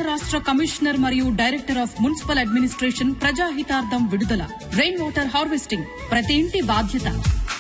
రాష్ట్ర కమిషనర్ మరియు director of municipal administration ప్రజాహితార్థం విడుదల రెయిన్ వాటర్ హార్వెస్టింగ్ ప్రతి ఇంటి బాధ్యత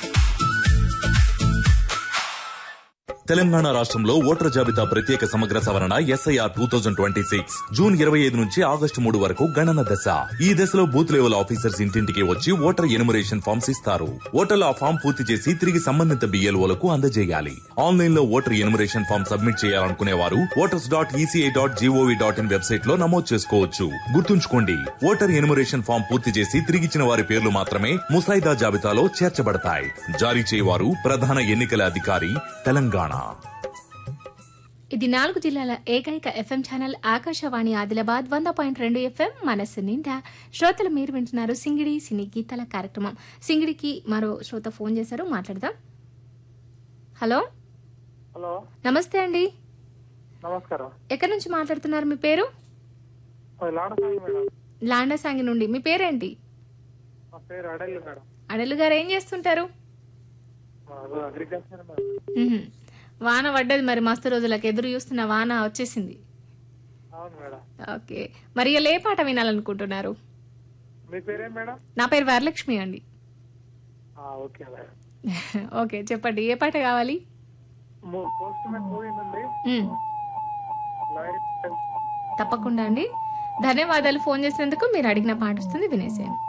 తెలంగాణ రాష్ట్రంలో ఓటర్ జాబితా ప్రత్యేక సమగ్ర సవరణ SIR two thousand twenty six June ఇరవై ఐదు నుంచి ఆగస్టు మూడు వరకు గణన దశ ఈ దశలో బూత్ లెవెల్ ఆఫీసర్స్ ఇంటింటికి వచ్చి ఓటర్ ఎనుమరేషన్ ఫామ్స్ ఇస్తారు ఓటర్లు ఆ ఫామ్ పూర్తి చేసి తిరిగి సంబంధిత బిఎల్ఓలకు అందజేయాలి ఆన్లైన్ లో ఓటర్ ఎనుమరేషన్ ఫామ్ సబ్మిట్ చేయాలనుకునే వారు voters dot ECI dot GOV dot in website లో నమోదు చేసుకోవచ్చు గుర్తుంచుకోండి ఓటర్ ఎనుమరేషన్ ఫామ్ పూర్తి చేసి తిరిగిచ్చిన వారి పేర్లు మాత్రమే ముసాయిదా జాబితాలో చేర్చబడతాయి జారీ చేయవారు ప్రధాన ఎన్నికల అధికారి తెలంగాణ ఇది నాలుగు జిల్లాల ఏకైక ఎఫ్ఎం ఛానల్ ఆకాశవాణి ఆదిలాబాద్ వంద పాయింట్ రెండు ఎఫ్ఎం మనస్సు నిండా శ్రోతలు మీరు వింటున్నారు సింగిడి సినీ గీతాల కార్యక్రమం సింగిడికి మరో శ్రోత ఫోన్ చేశారు మాట్లాడదాం హలో హలో నమస్తే అండి నమస్కారం ఎక్కడి నుంచి మాట్లాడుతున్నారు మీ పేరు అది లాడసాంగ్ మేడం లాండసాంగి నుండి మీ పేరేంటి మా పేరు అడల్లు మేడం అడలు గారు ఏం చేస్తుంటారు మాది అగ్రికల్చర్ మేడం ఉహుం. వాన పడ్డది మరి మస్తు రోజులకు ఎదురు చూస్తున్న వాన వచ్చేసింది అవును మేడం ఓకే మరి ఇలా ఏ పాట వినాలనుకుంటున్నారు మీ పేరేం మేడం నా పేరు వరలక్ష్మి అండి ఆ, ఓకే మేడం ఓకే చెప్పండి ఏ పాట కావాలి పోస్ట్ మ్యాన్ మూవీ నుండి మ్మ్. లైన్ తప్పకుండా అండి ధన్యవాదాలు ఫోన్ చేసినందుకు మీరు అడిగిన పాట వస్తుంది వినేసేయండి